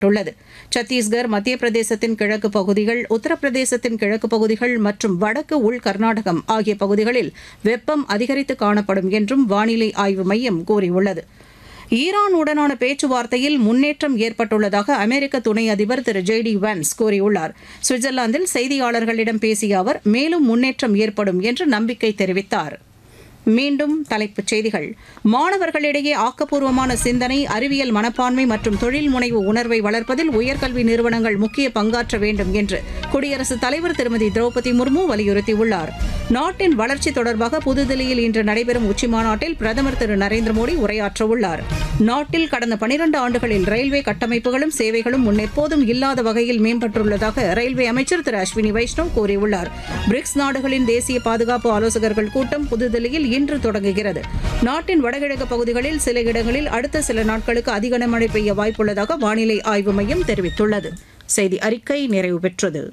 உள்ளது சத்தீஸ்கர் மத்திய பிரதேசத்தின் கிழக்கு பகுதிகள் உத்தரப்பிரதேசத்தின் கிழக்கு பகுதிகள் மற்றும் வடக்கு உள் கர்நாடகம் ஆகிய பகுதிகளில் வெப்பம் அதிகரித்து காணப்படும் என்றும் வானிலை ஆய்வு மையம் கூறியுள்ளது ஈரானுடனான பேச்சுவார்த்தையில் முன்னேற்றம் ஏற்பட்டுள்ளதாக அமெரிக்க துணை அதிபர் திரு ஜே டி வான்ஸ் கூறியுள்ளார் சுவிட்சர்லாந்தில் செய்தியாளர்களிடம் பேசிய அவர் மேலும் முன்னேற்றம் ஏற்படும் என்று நம்பிக்கை தெரிவித்தார் மீண்டும் தலைப்புச் செய்திகள் மாணவர்களிடையே ஆக்கப்பூர்வமான சிந்தனை அறிவியல் மனப்பான்மை மற்றும் தொழில் முனைவு உணர்வை வளர்ப்பதில் உயர்கல்வி நிறுவனங்கள் முக்கிய பங்காற்ற வேண்டும் என்று குடியரசுத் தலைவர் திருமதி திரௌபதி முர்மு வலியுறுத்தியுள்ளார் நாட்டின் வளர்ச்சி தொடர்பாக புதுதில்லியில் இன்று நடைபெறும் உச்சிமாநாட்டில் பிரதமர் திரு நரேந்திர மோடி உரையாற்றவுள்ளார் நாட்டில் கடந்த பனிரண்டு ஆண்டுகளில் ரயில்வே கட்டமைப்புகளும் சேவைகளும் முன்னெப்போதும் இல்லாத வகையில் மேம்பட்டுள்ளதாக ரயில்வே அமைச்சர் திரு அஸ்வினி வைஷ்ணவ் கூறியுள்ளார் பிரிக்ஸ் நாடுகளின் தேசிய பாதுகாப்பு ஆலோசகர்கள் கூட்டம் புதுதில்லியில் இன்று தொடங்குகிறது நாட்டின் வடகிழக்கு பகுதிகளில் சில இடங்களில் அடுத்த சில நாட்களுக்கு அதிக கனமழை பெய்ய வாய்ப்புள்ளதாக வானிலை ஆய்வு மையம் தெரிவித்துள்ளது செய்தி அறிக்கை நிறைவு பெற்றது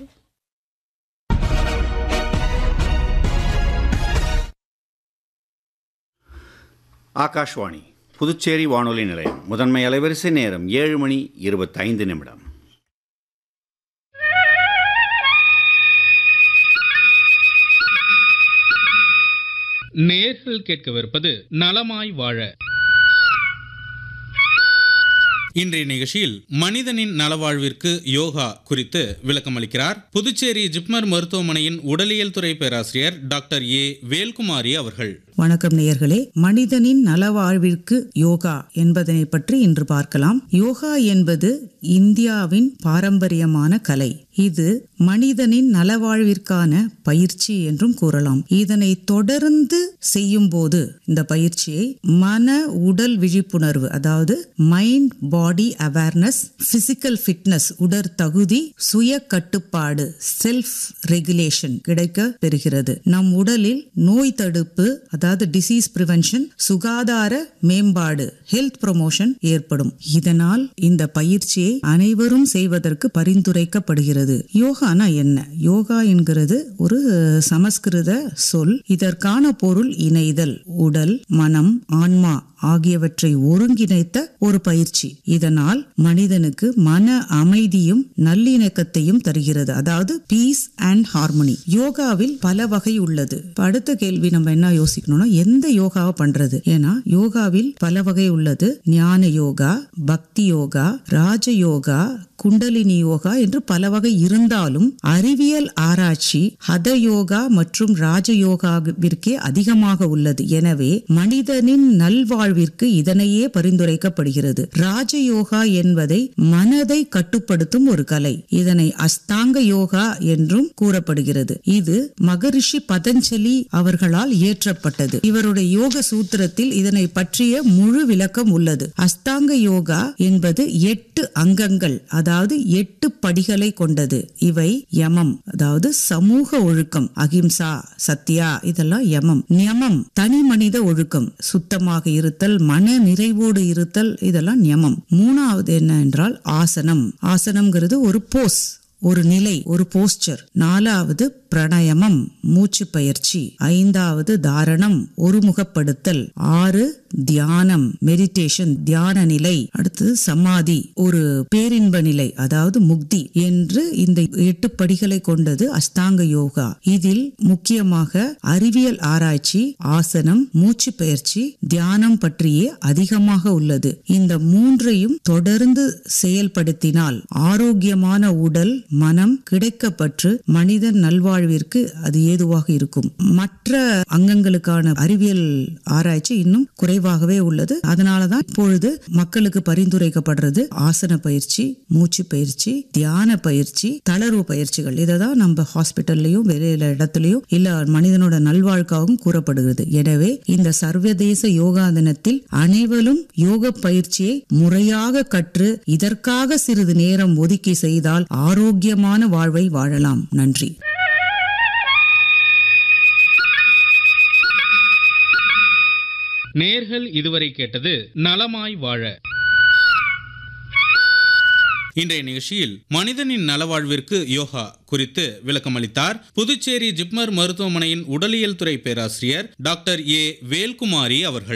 ஆகாஷ்வாணி புதுச்சேரி வானொலி நிலையம் முதன்மை அலைவரிசை நேரம் ஏழு மணி இருபத்தைந்து நிமிடம் நேர்கள் கேட்கவிருப்பது நலமாய் வாழ இன்றைய நிகழ்ச்சியில் மனிதனின் நலவாழ்விற்கு யோகா குறித்து விளக்கமளிக்கிறார் புதுச்சேரி ஜிப்மர் மருத்துவமனையின் உடலியல் துறை பேராசிரியர் டாக்டர் ஏ வேல்குமாரி அவர்கள் வணக்கம் நேயர்களே மனிதனின் நலவாழ்விற்கு யோகா என்பதனை பற்றி இன்று பார்க்கலாம் யோகா என்பது இந்தியாவின் பாரம்பரியமான கலை இது மனிதனின் நலவாழ்விற்கான பயிற்சி என்றும் கூறலாம் இதனை தொடர்ந்து செய்யும் போது இந்த பயிற்சியை மன உடல் விழிப்புணர்வு அதாவது mind body awareness physical fitness உடற் தகுதி சுய கட்டுப்பாடு செல்ஃப் ரெகுலேஷன் கிடைக்க பெறுகிறது நம் உடலில் நோய் தடுப்பு அதாவது டிசீஸ் பிரிவென்ஷன் சுகாதார மேம்பாடு ஹெல்த் ப்ரொமோஷன் ஏற்படும் இதனால் இந்த பயிற்சியை அனைவரும் செய்வதற்கு பரிந்துரைக்கப்படுகிறது யோகானா என்ன யோகா என்கிறது ஒரு சமஸ்கிருத சொல் இதற்கான பொருள் இணைதல் உடல் மனம் ஆன்மா ஆகியவற்றை ஒருங்கிணைத்த ஒரு பயிற்சி இதனால் மனிதனுக்கு மன அமைதியும் நல்லிணக்கத்தையும் தருகிறது அதாவது பீஸ் அண்ட் ஹார்மனி யோகாவில் பல வகை உள்ளது இப்ப அடுத்த கேள்வி நம்ம என்ன யோசிக்கணும்னா எந்த யோகாவை பண்றது ஏன்னா யோகாவில் பல வகை உள்ளது ஞான யோகா பக்தி யோகா ராஜ யோகா குண்டலினி யோகா என்று பல வகை இருந்தாலும் அறிவியல் ஆராய்ச்சி ஹத யோகா மற்றும் ராஜ யோகாவிற்கே அதிகமாக உள்ளது எனவே மனிதனின் நல்வாழ்விற்கு இதனையே பரிந்துரைக்கப்படுகிறது ராஜ யோகா என்பதை மனதை கட்டுப்படுத்தும் ஒரு கலை இதனை அஸ்தாங்க யோகா என்றும் கூறப்படுகிறது இது மகரிஷி பதஞ்சலி அவர்களால் இயற்றப்பட்டது இவருடைய யோக சூத்திரத்தில் இதனை பற்றிய முழு விளக்கம் உள்ளது அஸ்தாங்க யோகா என்பது எட்டு அங்கங்கள் அதாவது எட்டு படிகளை கொண்டது இவை யமம் அதாவது சமூக ஒழுக்கம் அகிம்சா சத்யா இதெல்லாம் யமம் நியமம் தனி மனித ஒழுக்கம் சுத்தமாக இருத்தல் மன நிறைவோடு இருத்தல் இதெல்லாம் நியமம் மூணாவது என்ன என்றால் ஆசனம் ஆசனம்ங்கிறது ஒரு போஸ் ஒரு நிலை ஒரு போஸ்டர் நாலாவது பிரணயமம் மூச்சு பயிற்சி ஐந்தாவது தாரணம் ஒருமுகப்படுத்தல் ஆறு தியானம் மெடிடேஷன் தியான நிலை அடுத்தது சமாதி ஒரு பேரின்ப நிலை அதாவது முக்தி என்று இந்த எட்டு படிகளை கொண்டது அஷ்டாங்க யோகா இதில் முக்கியமாக அறிவியல் ஆராய்ச்சி ஆசனம் மூச்சு பயிற்சி தியானம் பற்றியே அதிகமாக உள்ளது இந்த மூன்றையும் தொடர்ந்து செயல்படுத்தினால் ஆரோக்கியமான உடல் மனம் கிடைக்கப்பற்று மனிதன் நல்வாழ்விற்கு அது ஏதுவாக இருக்கும் மற்ற அங்கங்களுக்கான அறிவியல் ஆராய்ச்சி இன்னும் குறைவாகவே உள்ளது அதனாலதான் இப்பொழுது மக்களுக்கு பரிந்துரைக்கப்படுறது ஆசன பயிற்சி மூச்சு பயிற்சி தியான பயிற்சி தளர்வு பயிற்சிகள் இதை தான் நம்ம ஹாஸ்பிட்டல்லையும் வெளியில இடத்துலயும் இல்ல மனிதனோட நல்வாழ்க்காகவும் கூறப்படுகிறது எனவே இந்த சர்வதேச யோகா தினத்தில் அனைவரும் யோக பயிற்சியை முறையாக கற்று இதற்காக சிறிது நேரம் ஒதுக்கி செய்தால் ஆரோக்கியமான வாழ்வை வாழலாம் நன்றி நேர்கள் இதுவரை கேட்டது நலமாய் வாழ இன்றைய நிகழ்ச்சியில் மனிதனின் நலவாழ்விற்கு யோகா குறித்து விளக்கமளித்தார் புதுச்சேரி ஜிப்மர் மருத்துவமனையின் உடலியல் துறை பேராசிரியர் டாக்டர் ஏ வேல்குமாரி அவர்கள்